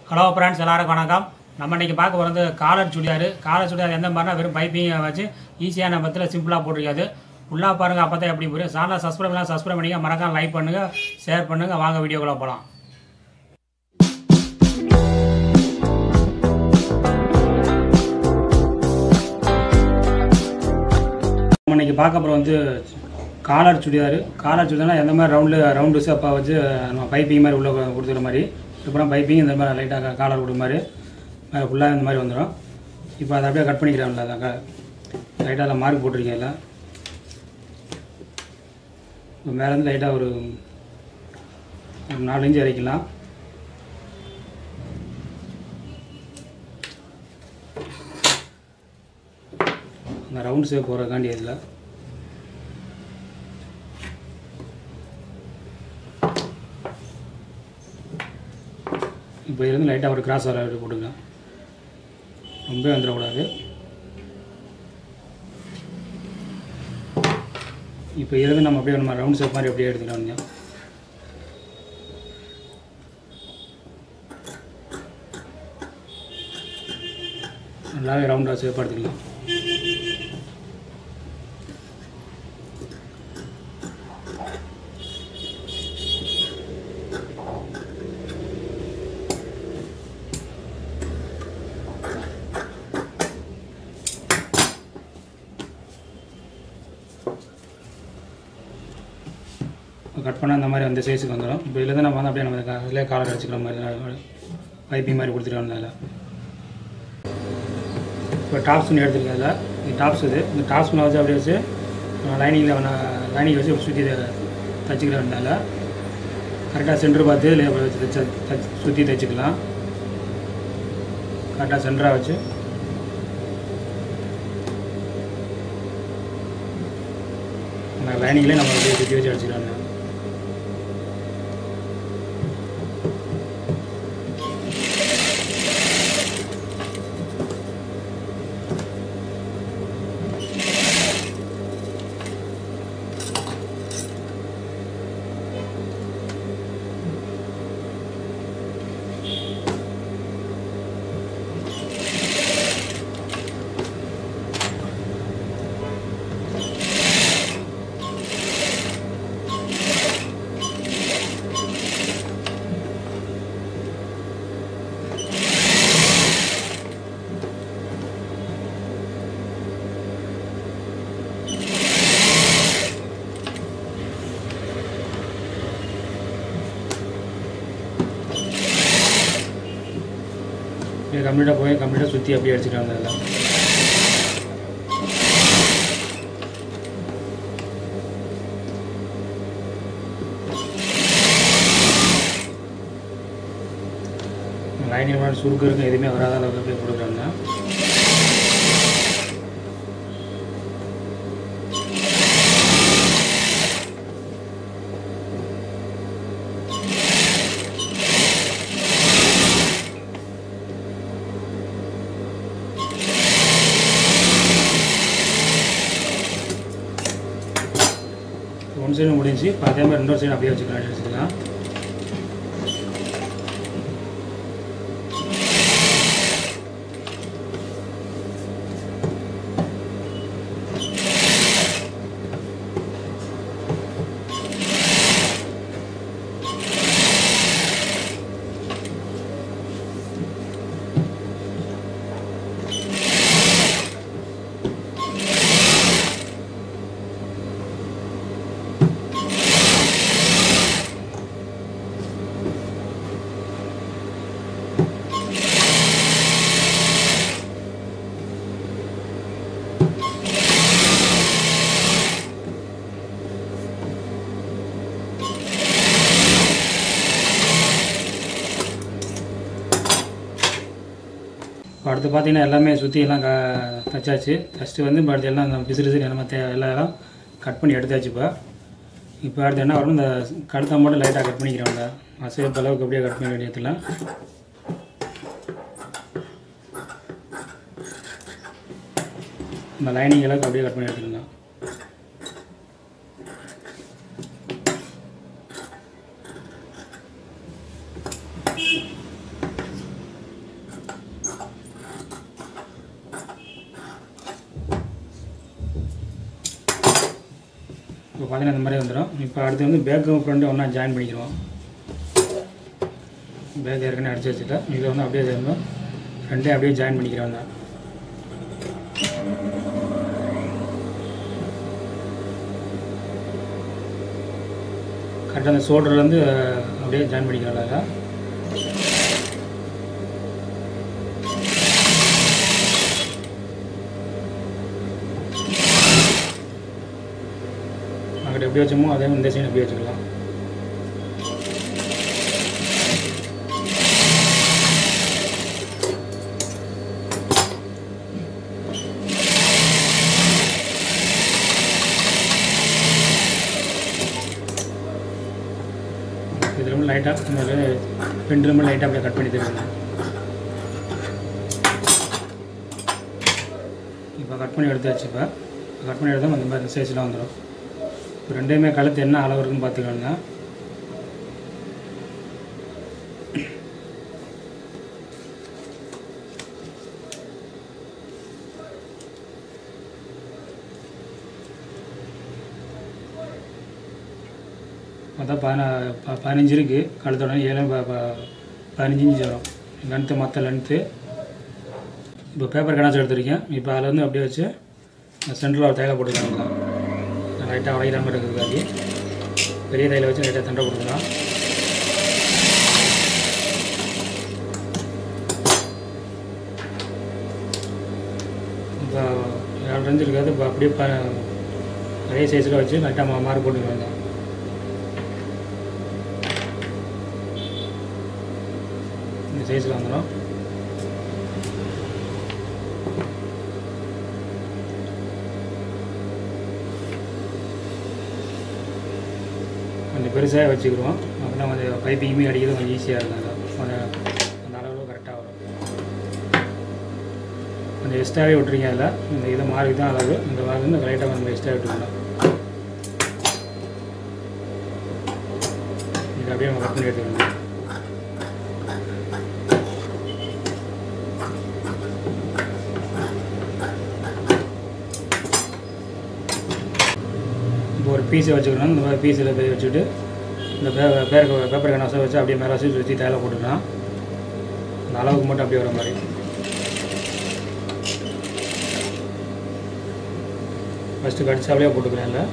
hello friends எல்லாருக்கும் வணக்கம் நம்ம இன்னைக்கு பார்க்க போகிறது காலர் சுடிதார் காலர் சுடிதார் எந்த மாதிரினா வெறும் பைப்பிங்கை வச்சு ஈஸியான பத்தில் சிம்பிளாக போட்டிருக்காது ஃபுல்லாக பாருங்கள் அப்போ தான் எப்படி புரியும் சேனலை சப்ஸ்கிரைப் பண்ணலாம் சப்ஸ்கிரைப் பண்ணிங்க மறக்காம லைக் பண்ணுங்கள் ஷேர் பண்ணுங்கள் வாங்க வீடியோக்குள்ளே போகலாம் நம்ம இன்னைக்கு பார்க்க போகிற வந்து காலர் சுடிதார் காலர் சுடிதார்னா எந்த மாதிரி ரவுண்டு ரவுண்டு அப்போ வச்சு நம்ம பைப்பிங் மாதிரி உள்ளே கொடுத்துக்கிற மாதிரி அப்புறம் பைப்பிங் இந்த மாதிரி லைட்டாக காலர் கொடுக்குற மாதிரி மேலே ஃபுல்லாக இந்த மாதிரி வந்துடும் இப்போ அதை அப்படியே கட் பண்ணிக்கிறாங்களா அதாங்க லைட்டாக அதில் மார்க் போட்டிருக்கேன் இல்லை இப்போ மேலேருந்து லைட்டாக ஒரு ஒரு நாலு இன்ச்சு இறக்கலாம் அந்த ரவுண்ட் ஷேப் போகிறக்காண்டி இதில் இப்போ இருந்து லைட்டாக ஒரு கிராஸ் வர அப்படி போட்டுங்க ரொம்ப வந்துடக்கூடாது இப்போ இருந்து நம்ம அப்படியே நம்ம ரவுண்ட் ஷேப் மாதிரி அப்படியே எடுத்துக்கலாம் நல்லாவே ரவுண்டாக ஷேப் எடுத்துக்கலாம் கட் பண்ணால் இந்த மாதிரி அந்த சைஸுக்கு வந்துடும் இப்போ இதுலேருந்து நம்ம வந்து அப்படியே நம்ம அதிலே காலர் அடிச்சுக்கிற மாதிரி பைப்பிங் மாதிரி கொடுத்துருவோம் அதில் இப்போ டாப்ஸ் ஒன்று எடுத்துருக்கேன் அதில் இது டாப்ஸ் இது இந்த டாப்ஸ் ஒன்று வச்சு அப்படியே வச்சு லைனிங்கில் லைனிங் வச்சு சுற்றி தைச்சிக்கிற இருந்தால கரெக்டாக சென்டர் பார்த்து லேபிள் வச்சு தைச்ச தச்சு சுற்றி தைச்சிக்கலாம் கரெக்டாக சென்டராக வச்சு அந்த லைனிங்லேயே நம்ம அப்படியே சுற்றி வச்சு அடிச்சுக்கலாம் அப்படியே கம்ப்ளீட்டாக போய் கம்ப்ளீட்டாக சுற்றி அப்படியே அடிச்சுட்டாங்க அதில் லைனிங் மாதிரி சுருக்கு இருக்கும் எதுவுமே வராத அளவுக்கு அப்படியே கொடுக்குறாங்க ஒன் சைடு முடிஞ்சு இப்போ அதே மாதிரி இன்னொரு சைடு அப்படியே வச்சுக்கலாம் அடிச்சுக்கலாம் இப்போ அடுத்து பார்த்தீங்கன்னா எல்லாமே சுற்றி எல்லாம் க தச்சாச்சு தச்சுட்டு வந்து இப்போ அடுத்து எல்லாம் அந்த பிசுறு பிசுறு எல்லாமே தே எல்லாம் கட் பண்ணி எடுத்தாச்சு இப்போ இப்போ அடுத்து என்ன வரும் இந்த கழுத்தை மட்டும் லைட்டாக கட் பண்ணிக்கிறோம் அந்த சேப் அளவுக்கு அப்படியே கட் பண்ணி எடுத்துலாம் இந்த லைனிங் அளவுக்கு அப்படியே கட் பண்ணி எடுத்துக்கலாம் பார்த்தீங்கன்னா இந்த மாதிரி வந்துடும் இப்போ அடுத்து வந்து பேக்கும் ஃப்ரண்ட்டு ஒன்றா ஜாயின் பண்ணிக்கிறோம் பேக் ஏற்கனவே அடிச்சு வச்சுட்டேன் இதை வந்து அப்படியே வந்து ரெண்டையும் அப்படியே ஜாயின் பண்ணிக்கிறேன் தான் கரெக்டாக அந்த ஷோல்டர்லேருந்து அப்படியே ஜாயின் பண்ணிக்கிறோம் அழகா அங்கிட்ட எப்படி வச்சோமோ அதே மாதிரி இந்த சைடு எப்படி வச்சுக்கலாம் இதில் ரொம்ப லைட்டாக இந்த ரெண்டு ரொம்ப லைட்டாக அப்படியே கட் பண்ணி தருவாங்க இப்போ கட் பண்ணி எடுத்து வச்சு இப்போ கட் பண்ணி எடுத்தால் அந்த மாதிரி சைஸ்லாம் வந்துடும் இப்போ ரெண்டையுமே கழுத்து என்ன அளவு இருக்குன்னு பார்த்துக்கோங்க மொத்தம் பதினா ப- பதினஞ்சு இருக்குது கழுத்தோட ஏழு ப- ப- பதினஞ்சு இன்ச்சு வரும் லென்த்து மற்ற லென்த்து இப்போ பேப்பர் கணாச்சு எடுத்திருக்கேன் இப்போ அதில் வந்து அப்படியே வச்சு சென்டரில் ஒரு தையலை போட்டுக்கலாம் லைட்டாக வளைகிற மாதிரி இருக்கிறதுக்காண்டி பெரிய தையலை வச்சு லைட்டாக தண்டை கொடுக்கலாம் இப்போ ஏழு ரஞ்சு இருக்காது இப்போ அப்படியே ப அதே சைஸில் வச்சு லைட்டாக மா மார்க் போட்டுக்கலாம் இந்த சைஸில் வந்துடும் கொஞ்சம் பெருசாக வச்சுக்கிடுவோம் அப்படின்னா கொஞ்சம் பைப்பிங்குமே அடிக்கிறது கொஞ்சம் ஈஸியாக இருக்கும் கொஞ்சம் அந்த அளவில் கரெக்டாக வரும் கொஞ்சம் எக்ஸ்ட்ராவே விட்டுறீங்க அதில் இந்த இதை மாறி தான் அளவு இந்த மாதிரி இந்த லைட்டாக கொஞ்சம் எக்ஸ்ட்ரா விட்டுக்கலாம் இது அப்படியே நம்ம கட் பண்ணி எடுத்துக்கணும் இப்போ ஒரு பீஸை வச்சுக்கணும் இந்த மாதிரி பீஸில் போய் வச்சுட்டு இந்த பே பேர் பேப்பர் கனாசை வச்சு அப்படியே மேலே வச்சு சுற்றி தேலை போட்டுக்கலாம் அந்த அளவுக்கு மட்டும் அப்படியே வர மாதிரி ஃபஸ்ட்டு கடிச்சாலே போட்டுக்கிறேன் இல்லை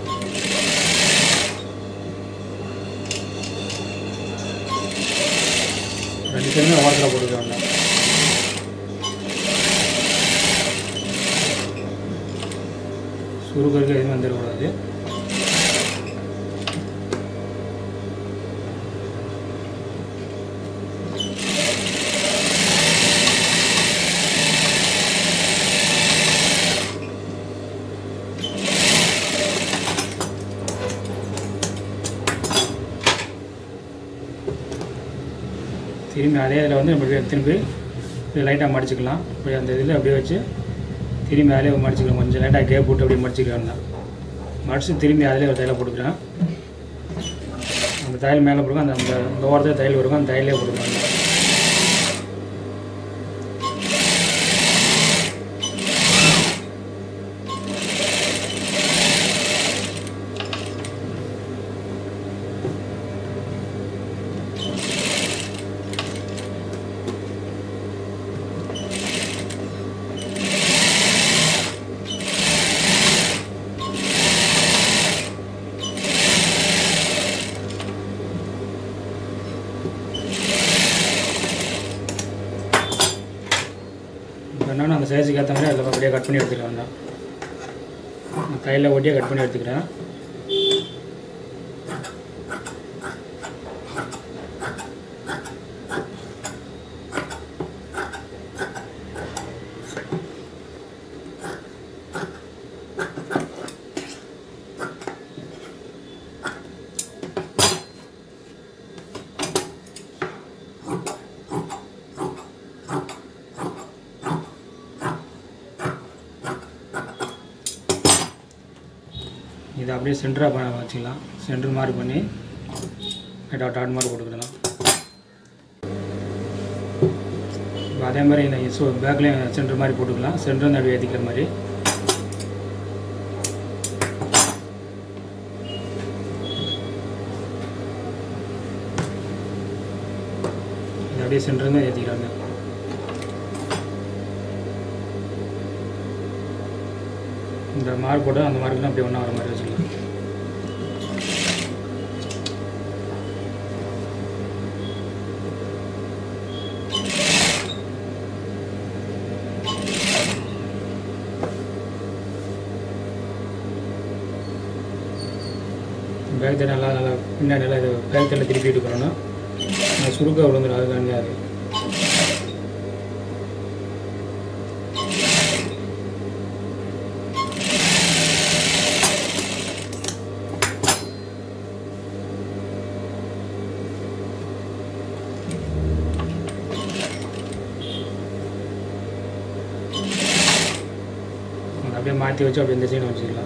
ரெண்டு பேருமே ஓரத்தில் போட்டுக்கிறேன் சுருக்கருக்கு எதுவும் வந்துடக்கூடாது திரும்பி அதே இதில் வந்து நம்ம திரும்பி இது லைட்டாக மடிச்சுக்கலாம் இப்படி அந்த இதில் அப்படியே வச்சு திரும்பி அதிலே மடிச்சுக்கலாம் கொஞ்சம் லைட்டாக கேப் போட்டு அப்படியே மடிச்சுக்கலாம் தான் மடிச்சு திரும்பி அதிலே ஒரு தையலை போட்டுக்கிறேன் அந்த தையல் மேலே போடுங்க அந்த அந்த இந்த ஓரத்தில் தையல் இருக்கும் அந்த தையலே போட்டுக்கலாம் இப்போ என்னன்னா அந்த சைஸுக்கு ஏற்ற மாதிரி அதில் அப்படியே கட் பண்ணி எடுத்துக்கலாம் தான் கையில் ஒட்டியே கட் பண்ணி எடுத்துக்கிறேன் இதை அப்படியே சென்டராக வச்சுக்கலாம் சென்டர் மாதிரி பண்ணி டாட் டாட் மாதிரி போட்டுக்கலாம் இப்போ அதே மாதிரி இந்த ஸோ பேக்லேயும் சென்டர் மாதிரி போட்டுக்கலாம் சென்டர் வந்து அப்படியே ஏற்றிக்கிற மாதிரி அப்படியே சென்டருந்து ஏற்றிக்கிறாங்க இந்த மார்க் போட்டு அந்த மார்க்கெலாம் அப்படியே ஒன்றா வர மாதிரி வச்சுக்கலாம் பேக் நல்லா நல்லா பின்னாடி நல்லா இது பேக் தட்டில் திருப்பி எடுக்கிறோன்னா அது சுருக்க விழுந்துடும் அதுக்காண்டி அது அதை அப்படியே மாற்றி வச்சு அப்படியே இந்த சைடு வச்சுக்கலாம்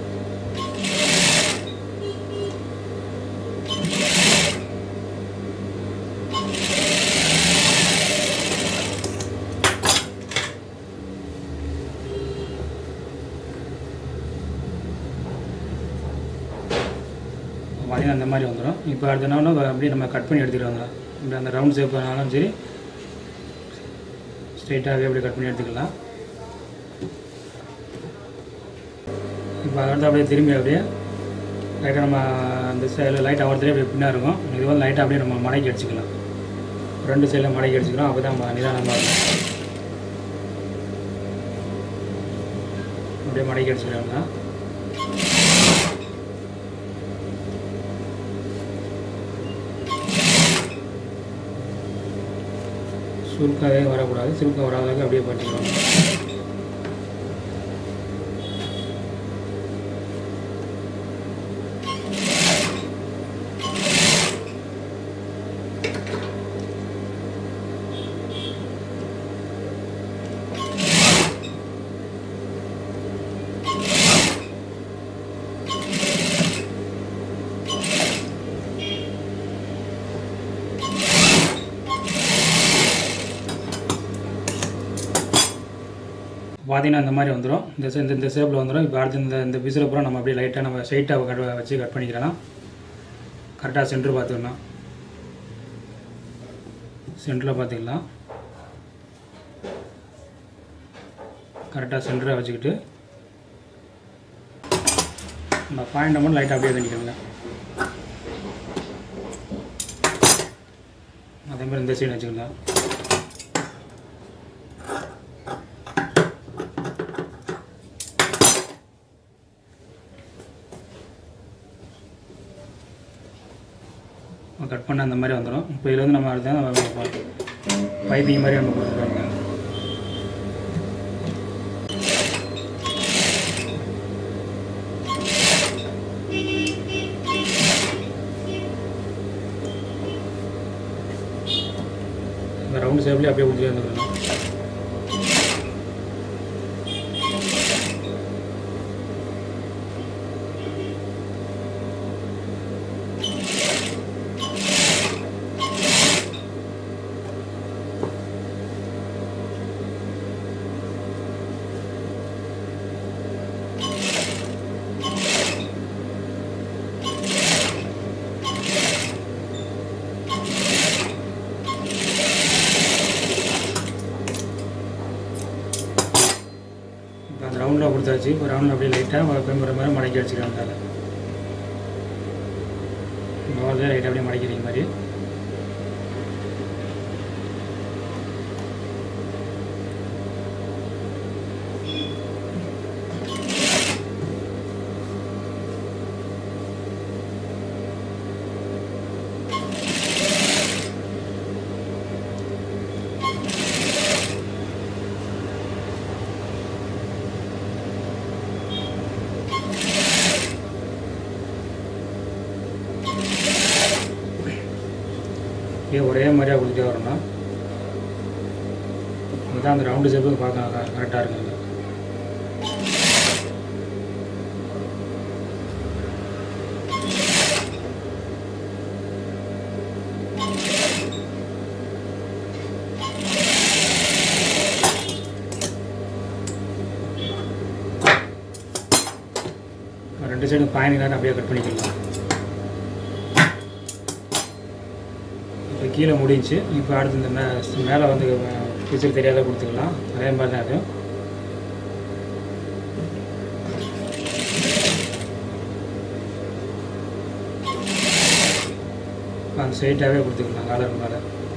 பார்த்தீங்கன்னா அந்த மாதிரி வந்துடும் இப்போ அடுத்த நாள் அப்படியே நம்ம கட் பண்ணி எடுத்துகிட்டு வந்துடலாம் இப்படி அந்த ரவுண்ட் ஷேப் ஆனாலும் சரி ஸ்ட்ரெயிட்டாகவே அப்படியே கட் பண்ணி எடுத்துக்கலாம் இப்போ அதை வந்து அப்படியே திரும்பி அப்படியே லைட்டாக நம்ம அந்த சைடில் லைட் ஆகிறதுலேயே அப்படியே பின்னாக இருக்கும் இது வந்து லைட்டாக அப்படியே நம்ம மடக்கி அடிச்சுக்கலாம் ரெண்டு சைடில் மடக்கி அடிச்சுக்கிறோம் அப்போ தான் நம்ம நிதானமாக இருக்கும் அப்படியே மடக்கி அடிச்சுக்கிறோம்னா சுருக்காவே வரக்கூடாது சுருக்கம் வராத அளவுக்கு அப்படியே பண்ணிக்கலாம் பார்த்தீங்கன்னா இந்த மாதிரி வந்துடும் இந்த சே- இந்த இந்த ஷேப்பில் வந்துடும் இப்போ அடுத்து இந்த இந்த பீஸில் பூரா நம்ம அப்படியே லைட்டாக நம்ம ஸ்ட்ரைட்டாக கட் வச்சு கட் பண்ணிக்கலாம் கரெக்டாக சென்டர் பார்த்துக்கலாம் சென்டரில் பார்த்துக்கலாம் கரெக்டாக சென்டராக வச்சுக்கிட்டு நம்ம பாயிண்ட் மட்டும் லைட்டாக அப்படியே தண்ணிக்கோங்க அதே மாதிரி இந்த சைடு வச்சுக்கலாம் கட் பண்ண அந்த மாதிரி வந்துடும் இப்போ இதில் வந்து நம்ம அடுத்த நம்ம பைப்பிங் மாதிரி நம்ம கொடுத்துருக்காங்க இந்த ரவுண்ட் ஷேப்லேயே அப்படியே ஊற்றி வந்துருக்கணும் இப்போ அந்த ரவுண்டில் கொடுத்தாச்சு இப்போ ரவுண்டில் அப்படியே லைட்டாக பெம்புற மாதிரி மடக்கி வச்சுக்கிறோம் அதில் இந்த லைட்டாக அப்படியே மடக்கிறீங்க மாதிரி அப்படியே ஒரே மாதிரியாக கொடுத்துட்டே வரணும் அதுதான் அந்த ரவுண்டு ஷேப்பு பார்க்க கரெக்டாக இருக்குங்க ரெண்டு சைடும் பாயிண்ட் அப்படியே கட் பண்ணிக்கலாம் இப்போ இப்போ கீழே முடிஞ்சுச்சு இப்போ அடுத்து இந்த மே மேலே வந்து பிக்சர் தெரியாத கொடுத்துக்கலாம் அதே மாதிரி தான் அது அந்த ஸ்ட்ரைட்டாகவே கொடுத்துக்கலாம் காலர் மேலே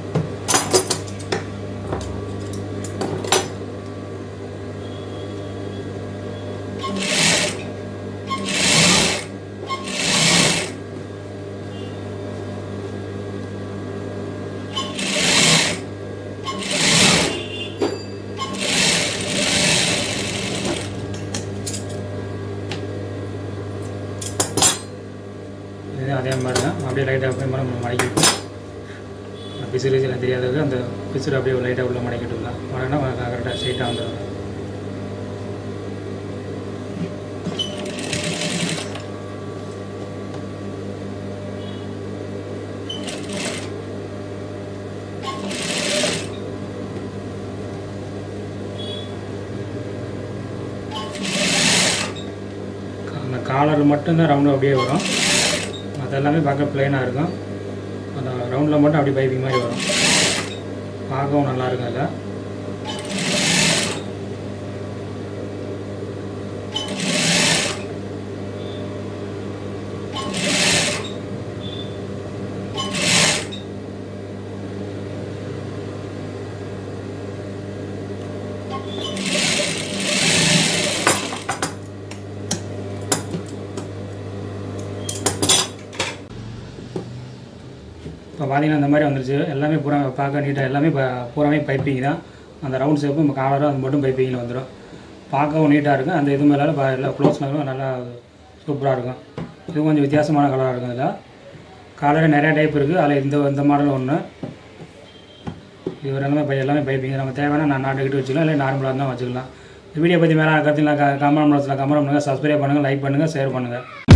இது அதே மாதிரி தான் அப்படியே லைட்டாக அப்படியே மேலே நம்ம மடக்கிட்டு பிசுறு எல்லாம் தெரியாதது அந்த பிசுறு அப்படியே லைட்டாக உள்ள மடக்கிட்டுலாம் மடக்கினா கரெக்டாக ஸ்ட்ரைட்டாக வந்துடும் அந்த காலர் மட்டும்தான் ரவுண்டு அப்படியே வரும் மற்ற எல்லாமே பார்க்க பிளைனாக இருக்கும் அந்த ரவுண்டில் மட்டும் அப்படியே பைப்பிங் மாதிரி வரும் பார்க்கவும் நல்லா இருக்கும் அதில் இப்போ பார்த்தீங்கன்னா இந்த மாதிரி வந்துருச்சு எல்லாமே பூரா பார்க்க நீட்டாக எல்லாமே இப்போ பூராமே பைப்பிங் தான் அந்த ரவுண்ட் ஷேப்பு நம்ம காலரும் அது மட்டும் பைப்பிங்கில் வந்துடும் பார்க்கவும் நீட்டாக இருக்கும் அந்த இது மேலே ப- எல்லாம் க்ளோஸ் நகரும் நல்லா சூப்பராக இருக்கும் இது கொஞ்சம் வித்தியாசமான கலராக இருக்கும் இதில் காலரே நிறையா டைப் இருக்குது அதில் இந்த இந்த மாடல் ஒன்று இது ஒரு எல்லாமே பை- எல்லாமே பைப்பிங் நம்ம தேவைன்னா நான் நாட்டுக்கிட்டு வச்சுக்கலாம் இல்லை நார்மலாக இருந்தால் வச்சுக்கலாம் இந்த வீடியோ பற்றி மேலே கருத்துலாம் கமெண்ட் பாக்ஸில் கமெண்ட் பண்ணுங்கள் சப்ஸ்கிரைப் பண்ணுங்கள் லைக் பண்ணுங்கள் ஷேர் பண்ணுங்கள்